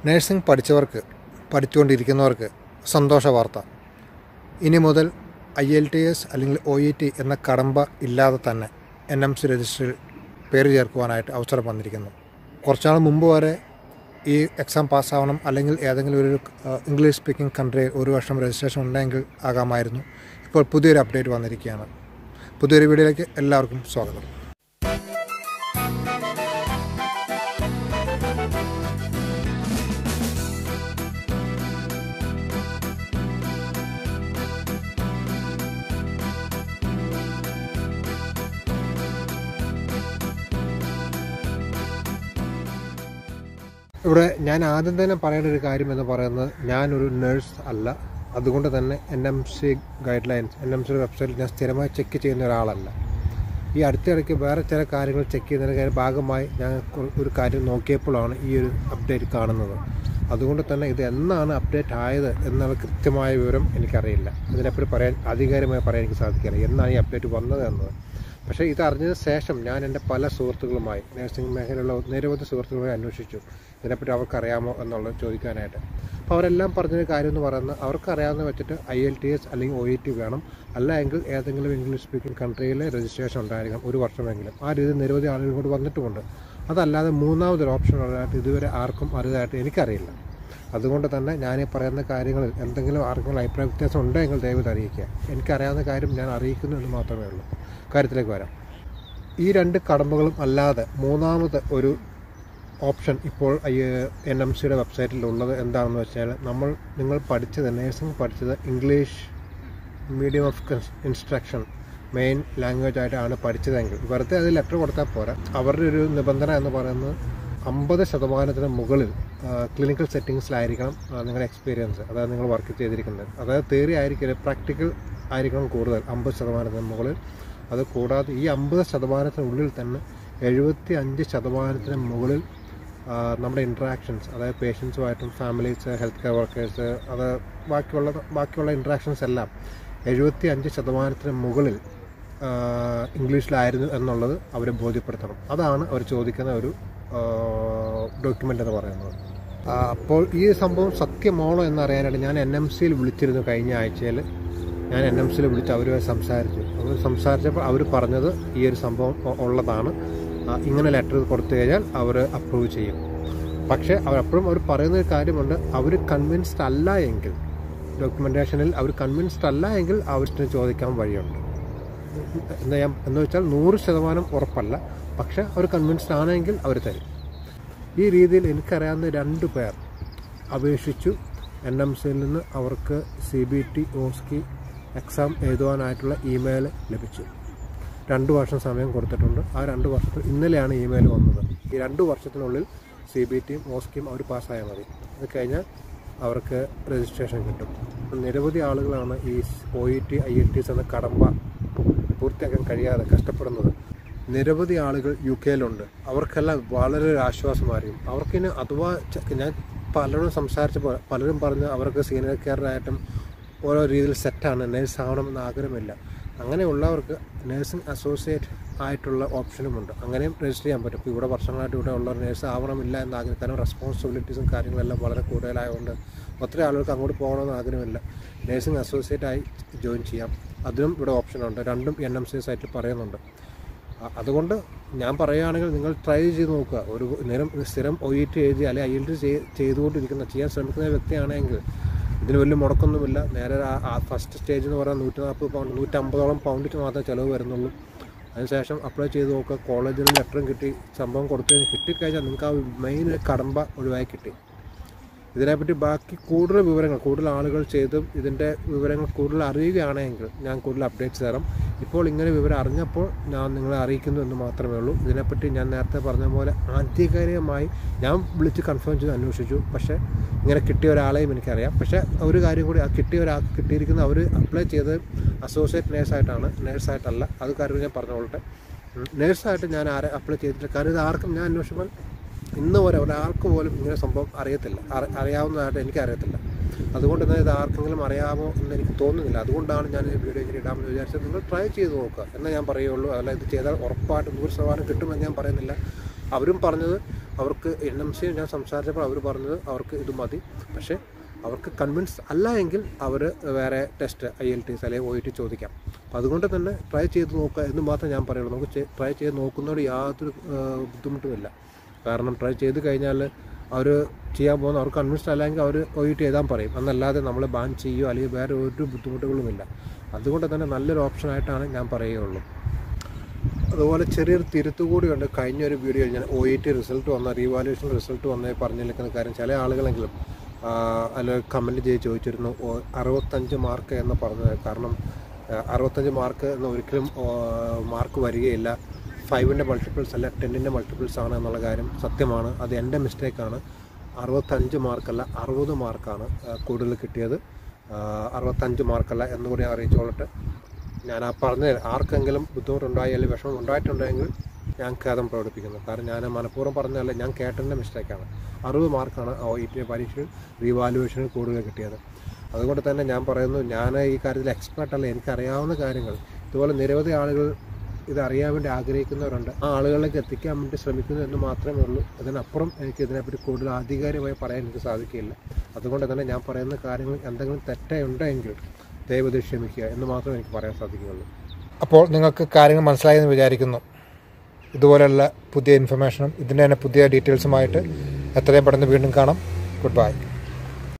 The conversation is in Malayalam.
നഴ്സിംഗ് പഠിച്ചവർക്ക് പഠിച്ചുകൊണ്ടിരിക്കുന്നവർക്ക് സന്തോഷ വാർത്ത ഇനി മുതൽ ഐ എൽ ടി എസ് അല്ലെങ്കിൽ ഒ ഇ ടി എന്ന കടമ്പ ഇല്ലാതെ തന്നെ എൻ എം സി രജിസ്റ്ററിൽ പേര് ചേർക്കുവാനായിട്ട് അവസരം വന്നിരിക്കുന്നു കുറച്ചാൾ മുമ്പ് വരെ ഈ എക്സാം പാസ്സാവണം അല്ലെങ്കിൽ ഏതെങ്കിലും ഒരു ഏഹ്, ഇംഗ്ലീഷ് സ്പീക്കിംഗ് കൺട്രിയിൽ ഒരു വർഷം രജിസ്ട്രേഷൻ ഉണ്ടെങ്കിൽ ആകാമായിരുന്നു ഇപ്പോൾ പുതിയൊരു അപ്ഡേറ്റ് വന്നിരിക്കുകയാണ് പുതിയൊരു വീഡിയോയിലേക്ക് എല്ലാവർക്കും സ്വാഗതം ഇവിടെ ഞാൻ ആദ്യം തന്നെ പറയേണ്ട ഒരു കാര്യം എന്ന് പറയുന്നത് ഞാനൊരു നേഴ്സ് അല്ല അതുകൊണ്ട് തന്നെ N M C guidelines N M C വെബ്സൈറ്റിൽ ഞാൻ സ്ഥിരമായി ചെക്ക് ചെയ്യുന്ന ഒരാളല്ല ഈ അടുത്തിടയ്ക്ക് വേറെ ചില കാര്യങ്ങൾ ചെക്ക് ചെയ്യുന്നതിൻ്റെ ഭാഗമായി ഞാൻ ഒരു- ഒരു കാര്യം നോക്കിയപ്പോഴാണ് ഈ ഒരു അപ്ഡേറ്റ് കാണുന്നത് അതുകൊണ്ട് തന്നെ ഇത് എന്നാണ് അപ്ഡേറ്റ് ആയത് എന്നുള്ള കൃത്യമായ വിവരം എനിക്കറിയില്ല ഇതിനെപ്പറ്റി പറയാൻ ആധികാരികമായി പറയാൻ എനിക്ക് സാധിക്കില്ല എന്നാണ് ഈ അപ്ഡേറ്റ് വന്നത് എന്നത് പക്ഷേ ഇത് അറിഞ്ഞതിന് ശേഷം ഞാൻ എൻ്റെ പല സുഹൃത്തുക്കളുമായി നഴ്സിംഗ് മേഖലയിലുള്ള നിരവധി സുഹൃത്തുക്കളുമായി അന്വേഷിച്ചു ഇതിനെപ്പറ്റി അവർക്ക് അറിയാമോ എന്നുള്ളത് ചോദിക്കാനായിട്ട് അപ്പോൾ അവരെല്ലാം പറഞ്ഞൊരു കാര്യം എന്ന് പറയുന്നത് അവർക്ക് അറിയാവുന്ന വെച്ചിട്ട് ഐ എൽ ടി എസ് അല്ലെങ്കിൽ ഒ ഇ ടി വേണം അല്ല എങ്കിൽ ഏതെങ്കിലും ഇംഗ്ലീഷ് സ്പീക്കിംഗ് കൺട്രിയിൽ രജിസ്ട്രേഷൻ ഉണ്ടായിരിക്കണം ഒരു വർഷമെങ്കിലും ആ രീതിയിൽ നിരവധി ആളുകൾ കൂടി വന്നിട്ടുമുണ്ട് അതല്ലാതെ മൂന്നാമതൊരു ഓപ്ഷൻ ഉള്ളതായിട്ട് ഇതുവരെ ആർക്കും അറിയതായിട്ട് എനിക്കറിയില്ല അതുകൊണ്ട് തന്നെ ഞാൻ ഈ പറയുന്ന കാര്യങ്ങളിൽ എന്തെങ്കിലും ആർക്കെങ്കിലും അഭിപ്രായ വ്യത്യാസം ഉണ്ടെങ്കിൽ ദയവ് അറിയിക്കുക എനിക്കറിയാവുന്ന കാര്യം ഞാൻ അറിയിക്കുന്നു എന്ന് മാത്രമേ ഉള്ളൂ കാര്യത്തിലേക്ക് വരാം ഈ രണ്ട് കടമ്പകളും അല്ലാതെ മൂന്നാമത് ഒരു ഓപ്ഷൻ ഇപ്പോൾ എൻ എം സിയുടെ വെബ്സൈറ്റിൽ ഉള്ളത് എന്താണെന്ന് വെച്ചാൽ നമ്മൾ നിങ്ങൾ പഠിച്ചത് നേഴ്സിംഗ് പഠിച്ചത് English medium of instruction main language ആയിട്ടാണ് പഠിച്ചതെങ്കിൽ വെറുതെ അത് ലെറ്റർ കൊടുത്താൽ പോരാ അവരുടെ ഒരു നിബന്ധന എന്ന് പറയുന്നത് അമ്പത് ശതമാനത്തിന് മുകളിൽ ക്ലിനിക്കൽ സെറ്റിങ്സിലായിരിക്കണം ആ, നിങ്ങളുടെ എക്സ്പീരിയൻസ് അതായത് നിങ്ങൾ വർക്ക് ചെയ്തിരിക്കുന്നത് അതായത് തിയറി ആയിരിക്കില്ല പ്രാക്ടിക്കൽ ആയിരിക്കണം കൂടുതൽ അമ്പത് ശതമാനത്തിന് മുകളിൽ അത് കൂടാതെ ഈ അമ്പത് ശതമാനത്തിനുള്ളിൽ തന്നെ എഴുപത്തി അഞ്ച് ശതമാനത്തിന് മുകളിൽ ആ, നമ്മുടെ ഇൻട്രാക്ഷൻസ് അതായത് പേഷ്യൻസുമായിട്ടും ഫാമിലീസ് ഹെൽത്ത് കെയർ വർക്കേഴ്സ് അത് ബാക്കിയുള്ള ബാക്കിയുള്ള ഇൻട്രാക്ഷൻസ് എല്ലാം എഴുപത്തി അഞ്ച് ശതമാനത്തിന് മുകളിൽ ആ, ഇംഗ്ലീഷിലായിരുന്നു എന്നുള്ളത് അവരെ ബോധ്യപ്പെടുത്തണം അതാണ് അവർ ചോദിക്കുന്ന ഒരു ഡോക്യുമെൻ്റ് എന്ന് പറയുന്നത് ആ, അപ്പോൾ ഈ സംഭവം സത്യമാണോ എന്നറിയാനായിട്ട് ഞാൻ എൻ എം സിയിൽ വിളിച്ചിരുന്നു കഴിഞ്ഞ ആഴ്ചയിൽ ഞാൻ എൻ എം സിയിൽ വിളിച്ച് അവരുമായി സംസാരിച്ചു അവർ സംസാരിച്ചപ്പോൾ അവർ പറഞ്ഞത് ഈ ഒരു സംഭവം ഉ- ഉള്ളതാണ് ആ, ഇങ്ങനെ ലെറ്റർ കൊടുത്തു കഴിഞ്ഞാൽ അവർ അപ്രൂവ് ചെയ്യും പക്ഷേ അവരപ്പോഴും അവർ പറയുന്ന ഒരു കാര്യമുണ്ട് അവർ കൺവിൻസ്ഡ് അല്ല എങ്കിൽ ഡോക്യുമെൻറ്റേഷനിൽ അവർ കൺവിൻസ്ഡ് അല്ല എങ്കിൽ അവർക്ക് ചോദിക്കാൻ വഴിയുണ്ട് എന്ന് ഞാൻ എന്ന് വെച്ചാൽ നൂറ് ശതമാനം ഉറപ്പല്ല പക്ഷേ അവർ കൺവിൻസ്ഡ് ആണെങ്കിൽ അവർ തരും ഈ രീതിയിൽ എനിക്കറിയാവുന്ന രണ്ട് പേർ അപേക്ഷിച്ചു എൻ എം സിയിൽ നിന്ന് അവർക്ക് C B T OSCE exam എഴുതുവാനായിട്ടുള്ള ഇമെയിൽ ലഭിച്ചു രണ്ട് വർഷം സമയം കൊടുത്തിട്ടുണ്ട് ആ രണ്ട് വർഷത്തിൽ ഇന്നലെയാണ് ഇമെയിൽ വന്നത് ഈ രണ്ട് വർഷത്തിനുള്ളിൽ സി ബി ടിയും ഓസ്കിയും അവർ പാസ്സായാൽ മതി അത് കഴിഞ്ഞാൽ അവർക്ക് രജിസ്ട്രേഷൻ കിട്ടും നിരവധി ആളുകളാണ് ഈ O E T I L T S എന്ന കടമ്പ പൂർത്തിയാക്കാൻ കഴിയാതെ കഷ്ടപ്പെടുന്നത് നിരവധി ആളുകൾ യു കെയിലുണ്ട് അവർക്കെല്ലാം വളരെ ഒരു ആശ്വാസമായിരിക്കും അവർക്കിന് അഥവാ ച- ഞാൻ പലരും സംസാരിച്ചപ്പോൾ പലരും പറഞ്ഞ് അവർക്ക് സീനിയർ കെയറിനായിട്ടും ഓരോ രീതിയിൽ സെറ്റാണ് നേഴ്സ് ആവണമെന്ന് ആഗ്രഹമില്ല അങ്ങനെയുള്ളവർക്ക് നേഴ്സിംഗ് അസോസിയേറ്റ് ആയിട്ടുള്ള ഓപ്ഷനുമുണ്ട് അങ്ങനെയും രജിസ്റ്റർ ചെയ്യാൻ പറ്റും ഇപ്പോൾ ഇവിടെ വർഷങ്ങളായിട്ട് ഇവിടെ ഉള്ള നേഴ്സ് ആവണമില്ല എന്ന് ആഗ്രഹം കാരണം റെസ്പോൺസിബിലിറ്റീസും കാര്യങ്ങളെല്ലാം വളരെ കൂടുതലായതുകൊണ്ട് ഒത്തിരി ആളുകൾക്ക് അങ്ങോട്ട് പോകണമെന്ന് ആഗ്രഹമില്ല നേഴ്സിംഗ് അസോസിയേറ്റ് ആയി ജോയിൻ ചെയ്യാം അതിനും ഇവിടെ ഓപ്ഷനുണ്ട് രണ്ടും എൻ എം സി സൈറ്റിൽ പറയുന്നുണ്ട് അ- അതുകൊണ്ട് ഞാൻ പറയുകയാണെങ്കിൽ നിങ്ങൾ ട്രൈ ചെയ്ത് നോക്കുക ഒരു നേരം സ്ഥിരം ഒ ഇ ടി എഴുതി അല്ലെങ്കിൽ ഐ എൽ ടി ചെയ്തുകൊണ്ടിരിക്കുന്ന ചെയ്യാൻ ശ്രമിക്കുന്ന വ്യക്തിയാണെങ്കിൽ ഇതിന് വലിയ മുടക്കൊന്നുമില്ല നേരെ ആ ഫസ്റ്റ് സ്റ്റേജ് എന്ന് പറയുന്നത് നൂറ്റി നാൽപ്പത് പൗണ്ട് നൂറ്റമ്പതോളം പൗണ്ടിന് മാത്രമേ ചിലവ് വരുന്നുള്ളൂ അതിനുശേഷം അപ്ലൈ ചെയ്ത് നോക്കുക കോളേജിൽ നിന്ന് ലെറ്ററും കിട്ടി സംഭവം കൊടുത്തു കഴിഞ്ഞ് കിട്ടിക്കഴിഞ്ഞാൽ നിങ്ങൾക്ക് ആ മെയിൻ കടമ്പ ഒഴിവായി കിട്ടി ഇതിനെപ്പറ്റി ബാക്കി കൂടുതൽ വിവരങ്ങൾ കൂടുതൽ ആളുകൾ ചെയ്തും ഇതിൻ്റെ വിവരങ്ങൾ കൂടുതൽ അറിയുകയാണെങ്കിൽ ഞാൻ കൂടുതൽ അപ്ഡേറ്റ്സ് തരാം ഇപ്പോൾ ഇങ്ങനെ വിവരം അറിഞ്ഞപ്പോൾ ഞാൻ നിങ്ങളെ അറിയിക്കുന്നു എന്ന് മാത്രമേ ഉള്ളൂ ഇതിനെപ്പറ്റി ഞാൻ നേരത്തെ പറഞ്ഞ പോലെ ആധികാരികമായി ഞാൻ വിളിച്ച് കൺഫേം ചെയ്ത് അന്വേഷിച്ചു പക്ഷേ ഇങ്ങനെ കിട്ടിയ ഒരാളെയും എനിക്കറിയാം പക്ഷേ ഒരു കാര്യം കൂടി ആ കിട്ടിയ ഒരാൾ കിട്ടിയിരിക്കുന്ന അവർ അപ്ലൈ ചെയ്ത് അസോസിയേറ്റ് നേഴ്സായിട്ടാണ് നേഴ്സായിട്ടല്ല അത് കാര്യം ഞാൻ പറഞ്ഞോളട്ടെ നേഴ്സായിട്ട് ഞാൻ ആരെ അപ്ലൈ ചെയ്തിട്ടില്ല കാരണം ഇത് ആർക്കും ഞാൻ അന്വേഷിക്കുമ്പോൾ ഇന്ന് വരെ ഒരാൾക്ക് പോലും ഇങ്ങനെ സംഭവം അറിയത്തില്ല അറി- അറിയാവുന്നതായിട്ട് എനിക്കറിയത്തില്ല അതുകൊണ്ട് തന്നെ ഇത് ആർക്കെങ്കിലും അറിയാമോ എന്ന് എനിക്ക് തോന്നുന്നില്ല അതുകൊണ്ടാണ് ഞാൻ ഈ വീഡിയോ ഇങ്ങനെ ഇടാമെന്ന് വിചാരിച്ചത് നിങ്ങൾ ട്രൈ ചെയ്ത് നോക്കുക എന്നേ ഞാൻ പറയുള്ളൂ അല്ല ഇത് ചെയ്താൽ ഉറപ്പായിട്ട് നൂറ് ശതമാനം കിട്ടുമെന്ന് ഞാൻ പറയുന്നില്ല അവരും പറഞ്ഞത് അവർക്ക് എൻ എം സി ഞാൻ സംസാരിച്ചപ്പോൾ അവർ പറഞ്ഞത് അവർക്ക് ഇത് മതി പക്ഷേ അവർക്ക് കൺവിൻസ് അല്ല എങ്കിൽ അവർ വേറെ test I L T S അല്ലെങ്കിൽ ഒ ഇ ടി ചോദിക്കാം അപ്പം അതുകൊണ്ട് തന്നെ ട്രൈ ചെയ്ത് നോക്കുക എന്ന് മാത്രമേ ഞാൻ പറയുള്ളൂ നമുക്ക് ട്രൈ ചെയ്ത് നോക്കുന്നതോട് യാതൊരു ആ, ബുദ്ധിമുട്ടുമില്ല കാരണം ട്രൈ ചെയ്ത് കഴിഞ്ഞാൽ അവർ ചെയ്യാൻ പോകുന്ന അവർക്ക് കൺവിൻസ്ഡ് അല്ലെങ്കിൽ അവർ ഒ ഇ ടി എഴുതാൻ പറയും എന്നല്ലാതെ നമ്മളെ ബാൻ ചെയ്യുകയോ അല്ലെങ്കിൽ വേറെ ഒരു ബുദ്ധിമുട്ടുകളുമില്ല അതുകൊണ്ട് തന്നെ നല്ലൊരു ഓപ്ഷനായിട്ടാണ് ഞാൻ പറയുകയുള്ളൂ അതുപോലെ ചെറിയൊരു തിരുത്തു കൂടിയുണ്ട് കഴിഞ്ഞ ഒരു വീഡിയോ ഞാൻ ഒ ഇ ടി റിസൾട്ട് വന്ന റീവാലുവേഷൻ റിസൾട്ട് വന്ന പറഞ്ഞു നിൽക്കുന്ന കാര്യം ചില ആളുകളെങ്കിലും അതിൽ കമൻറ്റ് ചെയ്ത് ചോദിച്ചിരുന്നു ഓ, അറുപത്തഞ്ച് മാർക്ക് എന്ന് പറഞ്ഞത് കാരണം ആ, അറുപത്തഞ്ച് മാർക്ക് എന്ന് ഒരിക്കലും മാർക്ക് വരികയില്ല ഫൈവിൻ്റെ മൾട്ടിപ്പിൾസ് അല്ല ടെന്നിൻ്റെ മൾട്ടിപ്പിൾസ് ആണ് എന്നുള്ള കാര്യം സത്യമാണ് അത് എൻ്റെ മിസ്റ്റേക്കാണ് അറുപത്തഞ്ച് മാർക്കല്ല അറുപത് മാർക്കാണ് ആ, കൂടുതൽ കിട്ടിയത് ആ, അറുപത്തഞ്ച് മാർക്കല്ല എന്നുകൂടി അറിയിച്ചോളട്ടെ ഞാൻ ആ പറഞ്ഞ ആർക്കെങ്കിലും ബുദ്ധിമുട്ടുണ്ടായി അല്ലെങ്കിൽ വിഷമം ഉണ്ടായിട്ടുണ്ടെങ്കിൽ ഞാൻ ഖേദം പ്രകടിപ്പിക്കുന്നു കാരണം ഞാൻ മനഃപൂർവ്വം പറഞ്ഞതല്ല ഞാൻ കേട്ടതിൻ്റെ മിസ്റ്റേക്കാണ് അറുപത് മാർക്കാണ് ഒ ഇ ടി പരീക്ഷയിൽ റീവാലുവേഷനിൽ കൂടുതൽ കിട്ടിയത് അതുകൊണ്ട് തന്നെ ഞാൻ പറയുന്നു ഞാൻ ഈ കാര്യത്തിൽ എക്സ്പെർട്ട് അല്ല എനിക്കറിയാവുന്ന കാര്യങ്ങൾ ഇതുപോലെ നിരവധി ആളുകൾ ഇത് അറിയാൻ വേണ്ടി ആഗ്രഹിക്കുന്നവരുണ്ട് ആ ആളുകളിലേക്ക് എത്തിക്കാൻ വേണ്ടി ശ്രമിക്കുന്നു എന്ന് മാത്രമേ ഉള്ളൂ അതിനപ്പുറം എനിക്ക് ഇതിനെപ്പറ്റി കൂടുതൽ ആധികാരികമായി പറയാൻ എനിക്ക് സാധിക്കില്ല അതുകൊണ്ട് തന്നെ ഞാൻ പറയുന്ന കാര്യങ്ങൾ എന്തെങ്കിലും തെറ്റുണ്ടെങ്കിൽ ദയവത് ക്ഷമിക്കുക എന്ന് മാത്രമേ എനിക്ക് പറയാൻ സാധിക്കുകയുള്ളൂ അപ്പോൾ നിങ്ങൾക്ക് കാര്യങ്ങൾ മനസ്സിലായെന്ന് വിചാരിക്കുന്നു ഇതുപോലെയുള്ള പുതിയ ഇൻഫർമേഷനും ഇതിൻ്റെ തന്നെ പുതിയ ഡീറ്റെയിൽസുമായിട്ട് എത്രയും പെട്ടെന്ന് വീണ്ടും കാണാം ഗുഡ് ബൈ